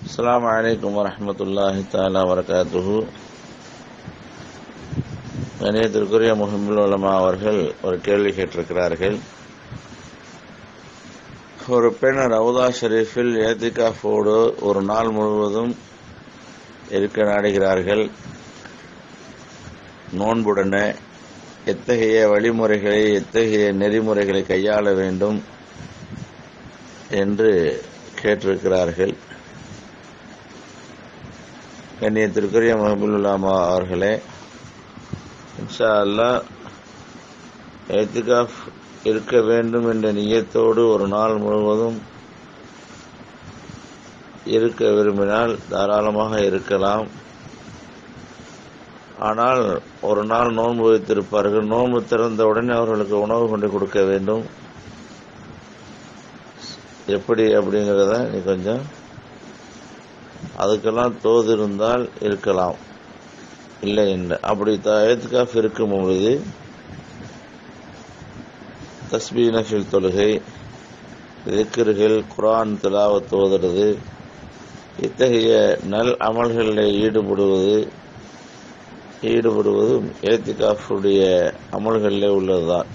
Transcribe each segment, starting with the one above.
அஸ்ஸலாமு அலைக்கும் வரஹ்மத்துல்லாஹி தஆலா வரகாத்துஹு கணியத்திற்குரிய முஹம்முல் உலமா அவர்கள் ஒரு கேள்வி கேட்டிருக்கிறார்கள் ஒரு பெண் ரவுதா ஷெரீஃபில் ஏத்திகாஃபோடு ஒரு நாள் முழுவதும் இருக்க நாடுகிறார்கள் நோன்புடனே எத்தகைய வழிமுறைகளை எத்தகைய நெறிமுறைகளை கையாள வேண்டும் என்று கேட்டிருக்கிறார்கள் கண்ணியத்திற்குரிய மஹபுல்லாமா அவர்களே இன்ஷா அல்லா ஏத்திகாஃப் இருக்க வேண்டும் என்ற நியத்தோடு ஒரு நாள் முழுவதும் இருக்க விரும்பினால் தாராளமாக இருக்கலாம் ஆனால் ஒரு நாள் நோன்பு வைத்திருப்பார்கள் நோன்பு திறந்தவுடனே அவர்களுக்கு உணவு கொண்டு கொடுக்க வேண்டும் எப்படி அப்படிங்கிறத நீ கொஞ்சம் அதுக்கெல்லாம் தோது இருந்தால் இருக்கலாம் இல்லை என்று அப்படி ஏத்துக்காஃப் இருக்கும் பொழுது தஸ்பீ நஃபில் தொழுகை திக்கர்கள் குரான் திலாவத் ஓதுறது இத்தகைய நல் அமல்களில் ஈடுபடுவது ஈடுபடுவதும் ஏத்திகாஃபுடைய அமல்களில் உள்ளதுதான்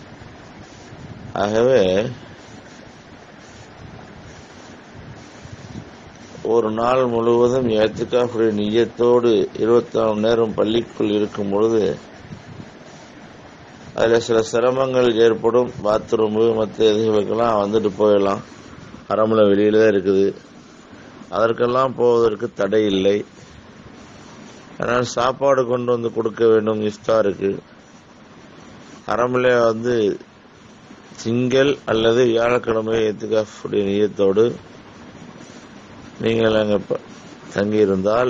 ஆகவே ஒரு நாள் முழுவதும் ஏத்துக்காஃபுடைய நியத்தோடு இருபத்தி நாலு நேரம் பள்ளிக்குள் இருக்கும் பொழுது அதில் சில சிரமங்கள் ஏற்படும் பாத்ரூமு மற்ற இதுகளுக்கெல்லாம் வந்துட்டு போயிடலாம் அரமலை வெளியில தான் இருக்குது அதற்கெல்லாம் போவதற்கு தடை இல்லை ஆனால் சாப்பாடு கொண்டு வந்து கொடுக்க வேண்டும் இஃப்தாருக்கு அரமலை வந்து திங்கள் அல்லது வியாழக்கிழமை ஏத்துக்காஃபுடைய நியத்தோடு நீங்கள் அங்கே தங்கியிருந்தால்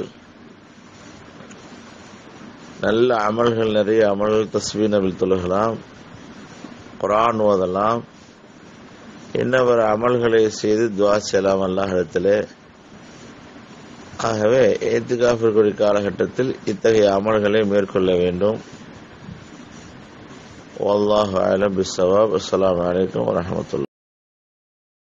நல்ல அமல்கள் நிறைய அமல்கள் தஸ்வீனவில் தொழுகலாம் குரான் ஓதலாம் இன்னவர் அமல்களை செய்து துவா செய்யலாம் அல்லாஹிடத்தில் ஆகவே ஏத்துக்காஃபிற்குரிய காலகட்டத்தில் இத்தகைய அமல்களை மேற்கொள்ள வேண்டும் والله أعلم بالصواب السلام عليكم ورحمة الله